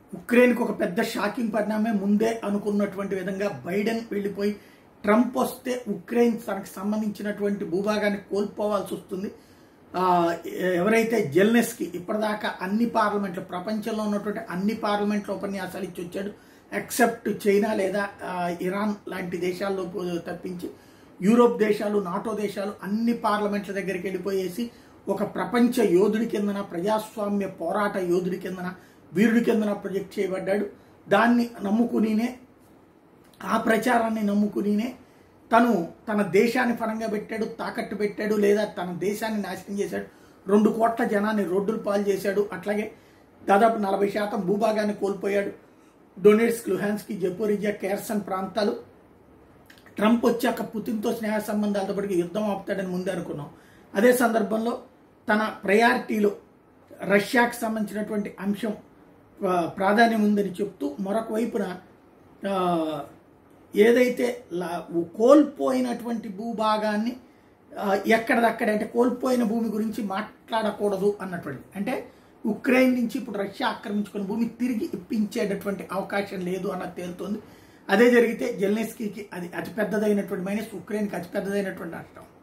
ఉక్రెయిన్కి ఒక పెద్ద షాకింగ్ పరిణామే ముందే అనుకున్నటువంటి విధంగా బైడెన్ వెళ్ళిపోయి ట్రంప్ వస్తే ఉక్రెయిన్ తనకు సంబంధించినటువంటి భూభాగాన్ని కోల్పోవాల్సి వస్తుంది ఆ, ఎవరైతే జెల్నెస్కి ఇప్పటిదాకా అన్ని పార్లమెంట్లు ప్రపంచంలో ఉన్నటువంటి అన్ని పార్లమెంట్ల ఉపన్యాసాలు ఇచ్చి వచ్చాడు ఎక్సెప్ట్ చైనా లేదా ఆ, ఇరాన్ లాంటి దేశాల్లో పో- తప్పించి యూరోప్ దేశాలు నాటో దేశాలు అన్ని పార్లమెంట్ల దగ్గరికి వెళ్ళిపోయేసి ఒక ప్రపంచ యోధుడి కిందన ప్రజాస్వామ్య పోరాట యోధుడి కిందన వీరుడి కిందన ప్రొజెక్ట్ చేయబడ్డాడు దాన్ని నమ్ముకునినే ఆ ప్రచారాన్ని నమ్ముకునినే తను తన దేశాన్ని పరంగా పెట్టాడు తాకట్టు పెట్టాడు లేదా తన దేశాన్ని నాశనం చేశాడు రెండు కోట్ల జనాన్ని రోడ్డులు పాలు చేశాడు అట్లాగే దాదాపు నలభై శాతం భూభాగాన్ని కోల్పోయాడు డొనేట్స్క్ లుహాన్స్కి జపోరిజియా కేర్సన్ ప్రాంతాలు ట్రంప్ వచ్చాక పుతిన్తో స్నేహ సంబంధాలతో పాటు యుద్ధం ఆపుతాడని ముందే అనుకున్నాం అదే సందర్భంలో తన ప్రయారిటీలో రష్యాకి సంబంధించినటువంటి అంశం ఆ, ప్రాధాన్యం ఉందని చెప్తూ మరొక వైపున ఆ, ఏదైతే లా- కోల్పోయినటువంటి భూభాగాన్ని ఆ, ఎక్కడదక్కడ అంటే కోల్పోయిన భూమి గురించి మాట్లాడకూడదు అన్నటువంటి అంటే ఉక్రెయిన్ నుంచి ఇప్పుడు రష్యా ఆక్రమించుకున్న భూమి తిరిగి ఇప్పించేటటువంటి అవకాశం లేదు అన్నది తేలుతోంది అదే జరిగితే జెల్నెస్కీకి అది అతి పెద్దదైనటువంటి మైనస్ ఉక్రెయిన్కి అతి పెద్దదైనటువంటి నష్టం